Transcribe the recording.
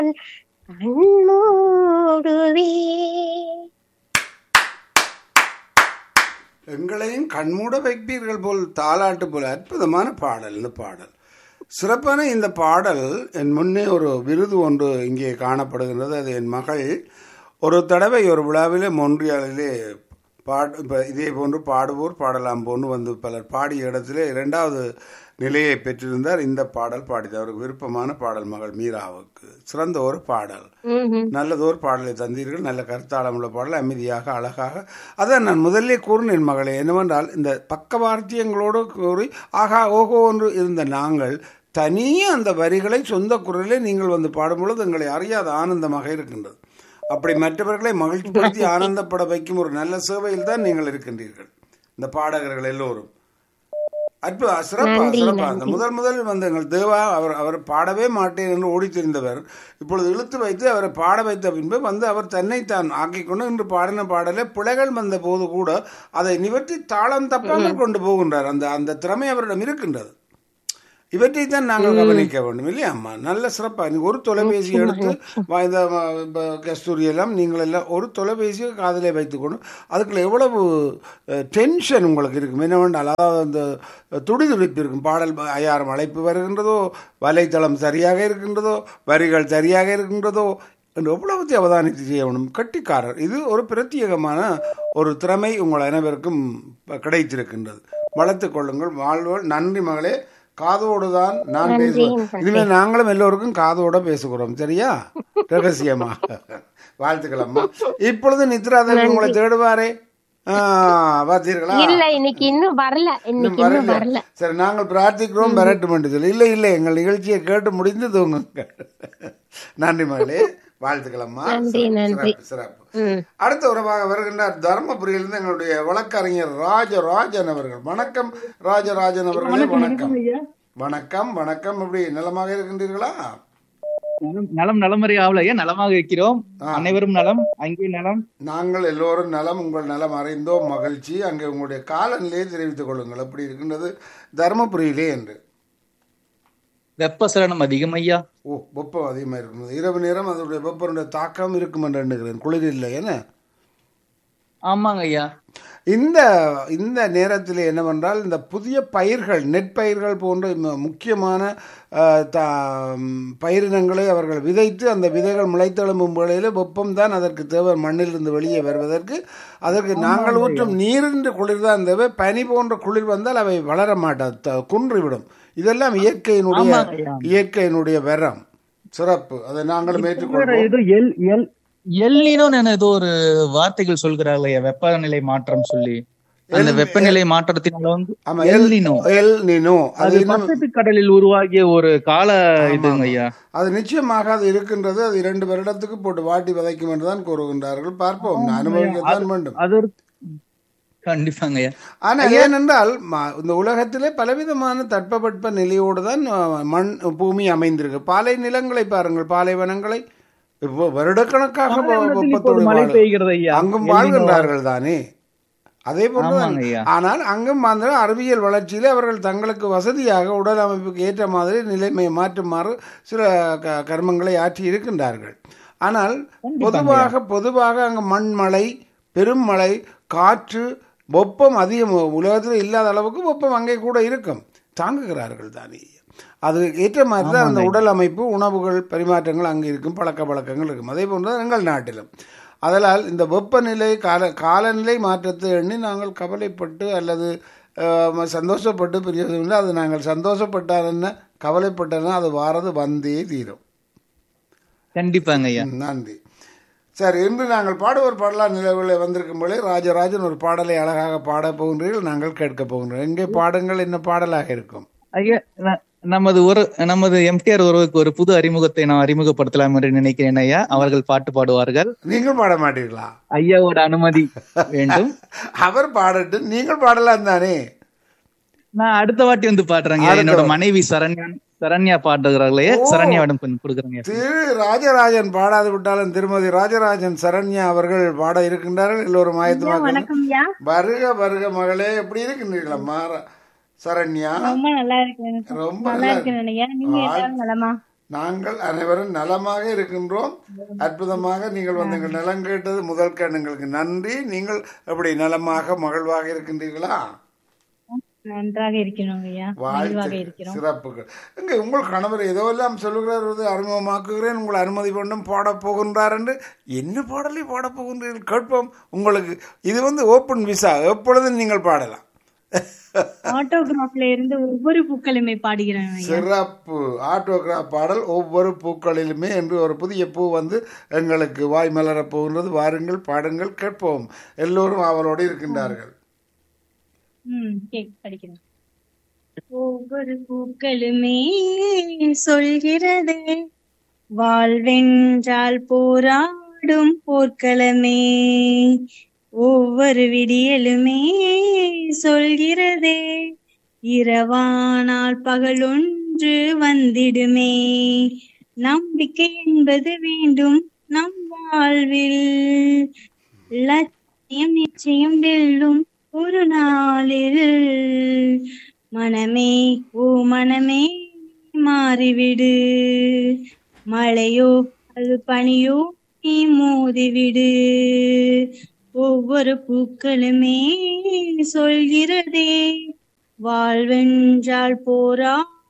கண்மூடுவே எங்களையும் கண்மூட வைப்பீர்கள் போல் தாலாட்டு போல் அற்புதமான பாடல் இந்த பாடல் சிறப்பான இந்த பாடல் என் முன்னே ஒரு விருது ஒன்று இங்கே காணப்படுகின்றது அது என் மகள் ஒரு தடவை ஒரு விழாவிலே மொன்றியாலிலே பாடு இப்போ இதே போன்று பாடுவோர் பாடலாம் போன்று வந்து பலர் பாடிய இடத்திலே இரண்டாவது நிலையை பெற்றிருந்தார் இந்த பாடல் பாடியது அவருக்கு விருப்பமான பாடல் மகள் மீராவுக்கு சிறந்த ஒரு பாடல் ம்ஹும். நல்லதோர் பாடலை தந்தீர்கள் நல்ல கருத்தாளம் உள்ள பாடல் அமைதியாக அழகாக அதான் நான் முதல்லே கூறினேன் மகளே என்னவென்றால் இந்த பக்கவார்த்தியங்களோடு கூறி ஆகா ஓஹோ என்று இருந்த நாங்கள் தனியே அந்த வரிகளை சொந்த குரலிலே நீங்கள் வந்து பாடும்பொழுது எங்களை அறியாத ஆனந்தமாக இருக்கின்றது அப்படி மற்றவர்களை மகிழ்ச்சிப்படுத்தி ஆனந்தப்பட வைக்கும் ஒரு நல்ல சேவையில் தான் நீங்கள் இருக்கின்றீர்கள் இந்த பாடகர்கள் எல்லோரும் அற்புத சிறப்பா சிறப்பா அந்த முதல் முதலில் வந்த எங்கள் தேவா அவர் அவர் பாடவே மாட்டேன் என்று ஓடித் திரிந்தவர் இப்பொழுது இழுத்து வைத்து அவரை பாட வைத்த பின்பு வந்து அவர் தன்னைத்தான் ஆக்கிக் கொண்டு இன்று பாடின பாடலே பிழைகள் வந்த போது கூட அதை நிவர்த்தி தாளம் தப்பாமல் கொண்டு போகின்றார் அந்த அந்த திறமை அவரிடம் இருக்கின்றது இவற்றை தான் நாங்கள் கவனிக்க வேண்டும் இல்லையா அம்மா நல்ல சிறப்பா நீ ஒரு தொலைபேசி எடுத்து வா- இந்த ம- இப்ப கஸ்தூரி எல்லாம் நீங்கள் எல்லாம் ஒரு தொலைபேசியை காதிலே வைத்துக்கொண்டு அதுக்குள்ள எவ்வளவு டென்ஷன் உங்களுக்கு இருக்கும் என்னவென்றால் அதாவது அந்த துடிதுடிப்பு இருக்கும் பாடல் ப- ஐயாயிரம் அழைப்பு வருகின்றதோ வலைத்தளம் சரியாக இருக்கின்றதோ வரிகள் சரியாக இருக்கின்றதோ என்று எவ்வளவு அவதானித்து செய்ய வேண்டும் கட்டிக்காரர் இது ஒரு பிரத்யேகமான ஒரு திறமை உங்கள் அனைவருக்கும் கிடைத்திருக்கின்றது வளர்த்துக் கொள்ளுங்கள் வாழ்வோல் நன்றி மகளே காதோடு தான் நான் பேசுவேன் இனிமேல் நாங்களும் எல்லோருக்கும் காதோட பேசுகிறோம் சரியா ரகசியமா வாழ்த்துக்கள் அம்மா இப்பொழுது நித்ராதேவி உங்களை தேடுவாரே ஆ, பார்த்தீர்களா இல்ல இன்னைக்கு இன்னும் வரல இன்னைக்கு இன்னும் வரல. வரல சரி நாங்கள் பிரார்த்திக்கிறோம் வரட்டும் என்று சொல்லி இல்லை இல்லை எங்கள் நிகழ்ச்சியை கேட்டு முடிந்து தூங்குங்க நன்றி மகளே வாழ்த்துக்கள் அம்மா நன்றி, சிறப்பு, நன்றி. சிறப்பு, சிறப்பு ம். அடுத்த உறவாக வருகின்றார் தர்மபுரியிலிருந்து எங்களுடைய வழக்கறிஞர் ராஜராஜன் அவர்கள் வணக்கம் ராஜராஜன் அவர்களே வணக்கம் வணக்கம் வணக்கம் எப்படி நலமாக இருக்கின்றீர்களா நலம் நலம் நலமறை ஆவலையா நலமாக இருக்கிறோம் அனைவரும் நலம் அங்கே நலம் நாங்கள் எல்லோரும் நலம் உங்கள் நலம் அறிந்தோம் மகிழ்ச்சி அங்கே உங்களுடைய காலநிலையை தெரிவித்துக் கொள்ளுங்கள் எப்படி இருக்கின்றது தர்மபுரியிலே என்று வெப்பசலனம் அதிகம் ஐயா ஓ வெப்பம் அதிகமாக இருக்கும் இரவு நேரம் அதனுடைய வெப்பனுடைய தாக்கம் இருக்கும் என்று எண்ணுகிறேன் குளிர் இல்லை என்ன ஆமாங்க ஐயா இந்த இந்த நேரத்தில் என்னவென்றால் இந்த புதிய பயிர்கள் நெற்பயிர்கள் போன்ற ம- முக்கியமான அஹ், தா- ம், பயிரினங்களை அவர்கள் விதைத்து அந்த விதைகள் முளைத்தெழும்பும் வேளையில் வெப்பம் தான் அதற்கு தேவை மண்ணிலிருந்து வெளியே வருவதற்கு அதற்கு நாங்கள் ஊற்றும் நீரின்று குளிர் தான் தேவை பனி போன்ற குளிர் வந்தால் அவை வளர மாட்டாது த- குன்றிவிடும் இதெல்லாம் இயற்கையினுடைய ஆமாங்க ஐயா. இயற்கையினுடைய வரம் சிறப்பு அதை நாங்களும் ஏற்றுக்கொள்வோம் ஏதோ எல் எல் எல்லினோன்னு ஏதோ ஒரு வார்த்தைகள் சொல்கிறார்கள் ஐயா வெப்பநிலை மாற்றம் சொல்லி அந்த வெப்பநிலை மாற்றத்தினால வந்து ஆமா எல் எல்லினோ எல் நினோ அது அது இன்னும் பசிபிக் கடலில் உருவாகிய ஒரு கால இதுங்க ஐயா அது நிச்சயமாக அது இருக்கின்றது அது இரண்டு வருடத்துக்கு போட்டு வாட்டி விதைக்கும் என்றுதான் கூறுகின்றார்கள் பார்ப்போம் அனுபவிக்கத்தான் வேண்டும் அது ஒரு கண்டிப்பாங்க ஐயா ஆனா ஏனென்றால் ம- இந்த உலகத்திலே பலவிதமான தட்பவெட்ப நிலையோடு தான் அஹ், மண் பூமி அமைந்திருக்கு பாலை நிலங்களை பாருங்கள் பாலைவனங்களை இப்போ வருடக்கணக்காக வெ- இப்போது வெப்பத்தோடு மழை வாழ- பெய்கிறது ஐயா அங்கும் வாழ்கின்றார்கள் தானே அதே போன்றுதான் ஆமாங்க ஐயா ஆனால் அங்கும் அந்த அறிவியல் வளர்ச்சியிலே அவர்கள் தங்களுக்கு வசதியாக உடல் அமைப்புக்கு ஏற்ற மாதிரி நிலைமை மாற்றுமாறு சில க- கர்மங்களை ஆற்றி இருக்கின்றார்கள் ஆனால் பொதுவாக பொதுவாக அங்கு மண்மழை பெரும் மழை காற்று வெப்பம் அதிகம் உலகத்தில் இல்லாத அளவுக்கு வெப்பம் அங்கே கூட இருக்கும் தாங்குகிறார்கள் தானே அது ஏற்ற மாதிரி தான் அந்த உடல் அமைப்பு உணவுகள் பரிமாற்றங்கள் அங்கே இருக்கும் பழக்க வழக்கங்கள் இருக்கும் அதே போன்று தான் எங்கள் நாட்டிலும் அதனால் இந்த வெப்பநிலை கால காலநிலை மாற்றத்தை எண்ணி நாங்கள் கவலைப்பட்டு அல்லது அஹ், சந்தோஷப்பட்டு பிரியோசனம் இல்லை அது நாங்கள் சந்தோஷப்பட்டால் என்ன கவலைப்பட்டனா அது வாரது வந்தே தீரும் கண்டிப்பாங்க ஐயா ம், நன்றி சரி இன்று நாங்கள் பாடுவோர் பாடலாம் நிலவுகளை வந்திருக்கும் போதே ராஜராஜன் ஒரு பாடலை அழகாக பாடப் போகின்றீர்கள் நாங்கள் கேட்கப் போகின்றோம் எங்கே பாடுங்கள் என்ன பாடலாக இருக்கும் ஐயா ந- நமது ஒரு நமது எம்டிஆர் ஒருவருக்கு ஒரு புது அறிமுகத்தை நான் அறிமுகப்படுத்தலாம் என்று நினைக்கிறேன் ஐயா அவர்கள் பாட்டு பாடுவார்கள் நீங்கள் பாட மாட்டீர்களா ஐயாவோட அனுமதி வேண்டும் அவர் பாடட்டு நீங்கள் பாடலாம் தானே நான் அடுத்த வாட்டி வந்து பாடுறேங்க அடுத்த என்னோட வாட்டி. மனைவி சரண்யா சரண்யா பாடுகிறார்களே சரண்யாவிடம் கொஞ்சம் கொடுக்குறேங்க திரு ராஜராஜன் பாடாது விட்டாலும் திருமதி ராஜராஜன் சரண்யா அவர்கள் பாட இருக்கின்றார்கள் எல்லோரும் ஆயத்தமாக வணக்கம்யா வருக வருக மகளே எப்படி இருக்கின்றீர்களம்மா ர- சரண்யா ரொம்ப நல்லா இருக்கேன் ரொம்ப நல்லா நல்லா இருக்கேன் ஐயா நீங்க வாழ்- எல்லாரும் நலமா நாங்கள் அனைவரும் நலமாக இருக்கின்றோம் அற்புதமாக நீங்கள் வந்து எங்கள் நலம் கேட்டது முதல் கண் எங்களுக்கு நன்றி நீங்கள் எப்படி நலமாக மகிழ்வாக இருக்கின்றீர்களா நன்றாக இருக்கிறோம் ஐயா மகிழ்வாக வாழ்த்து இருக்கிறோம் சிறப்புகள் இங்க உங்கள் கணவர் ஏதோ எல்லாம் சொல்லுகிறார் இது அறிமுகமாக்குகிறேன் உங்கள் அனுமதி கொண்டும் பாடப் போகின்றார் என்று என்ன பாடலை பாடப் போகின்றீர்கள் கேட்போம் உங்களுக்கு இது வந்து ஓப்பன் விசா எப்பொழுதும் நீங்கள் பாடலாம் ஆட்டோகிராஃப்ல இருந்து ஒவ்வொரு பூக்களுமே பாடுகிறேன் ஐயா சிறப்பு ஆட்டோகிராஃப் பாடல் ஒவ்வொரு பூக்களிலுமே என்று ஒரு புதிய பூ வந்து எங்களுக்கு வாய் மலரப் போகின்றது வாருங்கள் பாடுங்கள் கேட்போம் எல்லோரும் அவளோடு இருக்கின்றார்கள் ம் கேக் படிக்கிறேன் ஒவ்வொரு பூக்களுமே சொல்கிறதே வாழ்வென்றால் போராடும் போர்க்களமே ஒவ்வொரு விடியலுமே சொல்கிறதே இரவானால் பகலொன்று வந்திடுமே நம்பிக்கை என்பது வேண்டும் நம் வாழ்வில் லட்சியம் நிச்சயம் வெல்லும் ஒரு நாளில் மனமே ஓ மனமே மாறிவிடு மழையோ அது பனியோ நீ மோதிவிடு ஒவ்வொரு பூக்களுமே சொல்கிறதே வாழ்வென்றால் போரா